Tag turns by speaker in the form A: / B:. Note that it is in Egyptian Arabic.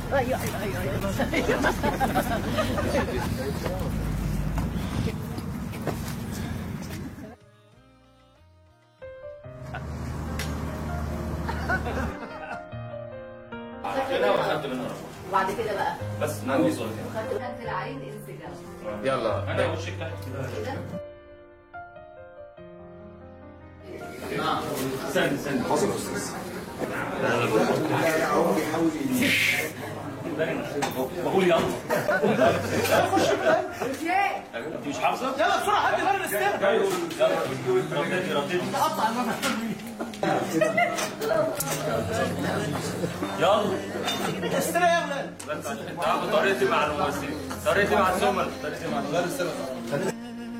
A: ايوه ايوه ايوه ايوه
B: كده واخدت منها رقم
C: وبعد كده بقى
B: بس عندي صورتين
C: خدت خدت العين انسجام
D: يلا
B: انا وشك تحت كده
C: كده
B: استنى استنى
D: حاصل استاذ
B: بقول يلا
C: ايه
B: انت مش حافظه؟
A: يلا بسرعه هدي غير الاستاذ
B: يلا رددي رددي
A: قطع المرة
B: يلا
A: استنى يا ولاد
B: بس انت عارف طريقتي مع الممثلين طريقتي مع الزملاء طريقتي مع الزملاء